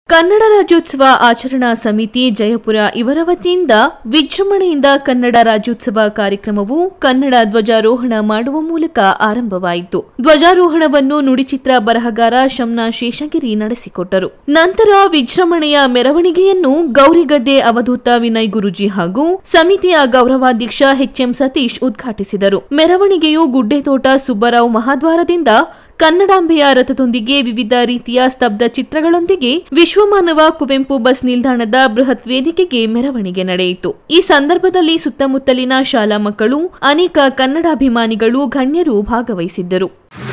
ಕನ್ನಡ ರಾಜ್ಯೋತ್ಸವ ಆಚರಣಾ ಸಮಿತಿ ಜಯಪುರ ಇವರ ವತಿಯಿಂದ ವಿಜೃಂಭಣೆಯಿಂದ ಕನ್ನಡ ರಾಜ್ಯೋತ್ಸವ ಕಾರ್ಯಕ್ರಮವು ಕನ್ನಡ ಧ್ವಜಾರೋಹಣ ಮಾಡುವ ಮೂಲಕ ಆರಂಭವಾಯಿತು ಧ್ವಜಾರೋಹಣವನ್ನು ನುಡಿಚಿತ್ರ ಬರಹಗಾರ ಶಮ್ನಾ ಶೇಷಗಿರಿ ನಡೆಸಿಕೊಟ್ಟರು ನಂತರ ವಿಜೃಂಭಣೆಯ ಮೆರವಣಿಗೆಯನ್ನು ಗೌರಿಗದ್ದೆ ಅವಧೂತ ವಿನಯ್ ಗುರುಜಿ ಹಾಗೂ ಸಮಿತಿಯ ಗೌರವಾಧ್ಯಕ್ಷ ಎಚ್ಎಂ ಸತೀಶ್ ಉದ್ಘಾಟಿಸಿದರು ಮೆರವಣಿಗೆಯು ಗುಡ್ಡೆತೋಟ ಸುಬ್ಬರಾವ್ ಮಹಾದ್ವಾರದಿಂದ ಕನ್ನಡಾಂಬೆಯ ರಥದೊಂದಿಗೆ ವಿವಿಧ ರೀತಿಯ ಸ್ತಬ್ಧ ಚಿತ್ರಗಳೊಂದಿಗೆ ವಿಶ್ವಮಾನವ ಕುವೆಂಪು ಬಸ್ ನಿಲ್ದಾಣದ ಬೃಹತ್ ವೇದಿಕೆಗೆ ಮೆರವಣಿಗೆ ನಡೆಯಿತು ಈ ಸಂದರ್ಭದಲ್ಲಿ ಸುತ್ತಮುತ್ತಲಿನ ಶಾಲಾ ಮಕ್ಕಳು ಅನೇಕ ಕನ್ನಡಾಭಿಮಾನಿಗಳು ಗಣ್ಯರು ಭಾಗವಹಿಸಿದ್ದರು